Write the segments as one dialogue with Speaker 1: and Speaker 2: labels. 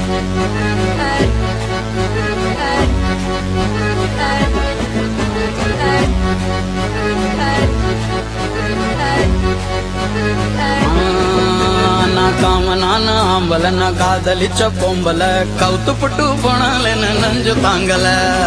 Speaker 1: நான் காமனான ஆம்பல நான் காதலிச்ச பொம்பல கவுத்து புட்டு போனாலேன்னு நெஞ்சு தாங்கல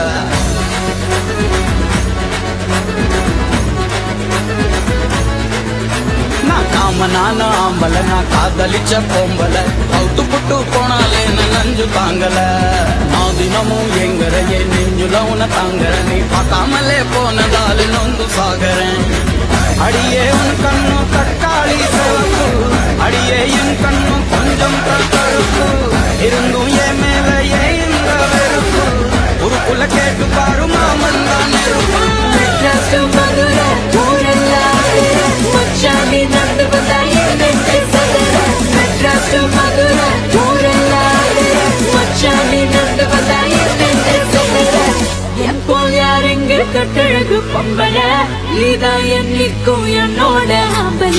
Speaker 1: நான் காமனான ஆம்பல நான் காதலிச்ச பொம்பல கவுத்து புட்டு போனாலேன்னு நெஞ்சு தாங்கல நான் தினமும் எங்கறையே நெஞ்சுல உன தாங்கற நீ பார்க்காமலே போனதால நொந்து சாகறேன் அடியே உன் கண்ணும் தக்காளி சிவப்பு அடியே என் கண்ணும் கொஞ்சம் கருப்பு இருந்தும் என் மேல ஏன் இந்த வெறுப்பு உருக்குள்ள கேட்டு பாரு மாமன் தான் நெருப்பு
Speaker 2: மெட்ராஸ் மதுரை ஊரெல்லாம் மச்சானி நடந்து வந்தா என்னென்ன சதுர மெட்ராஸ் மதுரை ஊரெல்லாம் மச்சானி நடந்து வந்தா என்னென்ன சதுர என் போல் யாருங்க கட்டழகு பொம்பல நீதான் என்னைக்கும் என்னோட ஆம்பல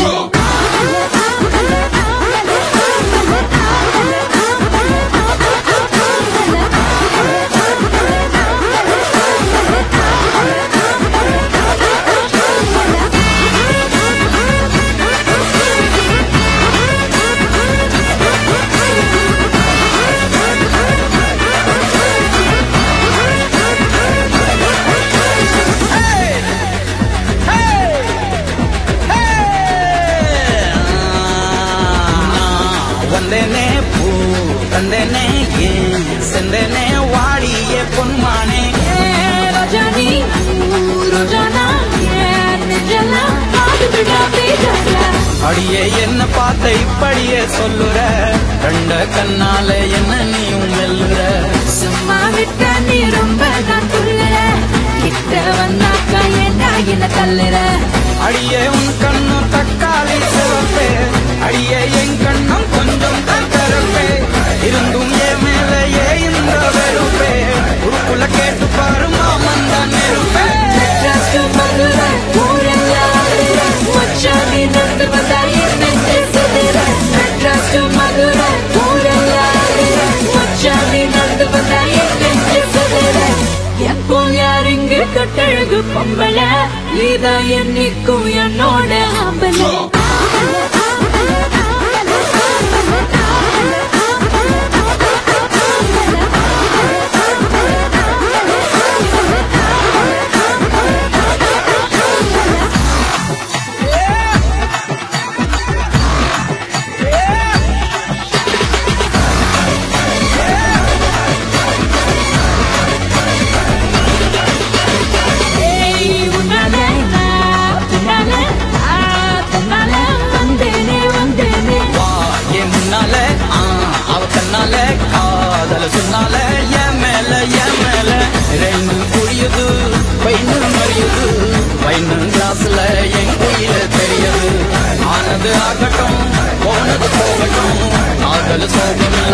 Speaker 1: வந்தேனே பூ தந்தேனே ஏன் செந்தேனே வாடியே பொன்மானே
Speaker 2: ரோஜானி ரோஜானா நெஞ்செல்லாம் காது விடாதே ராஜா
Speaker 1: அடியே என்ன பார்த்த இப்படியே சொல்லுற கண்ட கண்ணால என்ன நீயும் மெல்லுற
Speaker 2: சும்மா விட்ட நீ ரொம்ப தான் துள்ளுற கிட்ட வந்தாக்கா ஏண்டா என்ன தள்ளுற
Speaker 1: அடியே உன் கண்ணும் தக்காளி சிவப்பே அடியே என் கண்ணும் கொஞ்சம் தக்கரப்பே இருந்தும் என் மேல ஏ இந்த வெறுப்பே உருக்குள்ள கேட்டு பாரு மாமன் தான் நெருப்பே
Speaker 2: மெட்ராஸ் மதுரை ஊரெல்லாம் மச்சானி நடந்து வந்தா என்ன செதுற மெட்ராஸ் மதுரை ஊரெல்லாம் மச்சானி நடந்து வந்தா என்ன செதுற எப்போ யாருங்க கட்டழகு பொம்பள நீதான் என்னைக்கும் என்னோட ஆம்பல ஏய் உன்னால நான் உன்னால ஆ உன்னால வந்தேனே வந்தேனே
Speaker 1: வா என் முன்னால ஆ, அவ கண்ணால காதல சொன்னால என் மேல என் மேல ரெண்டு புரியுது பைனு மறியுது பைனு கிளாஸ்ல என் குயில தெரியுது ஆனது ஆகட்டும் போனது போகட்டும் காதல் சோகம்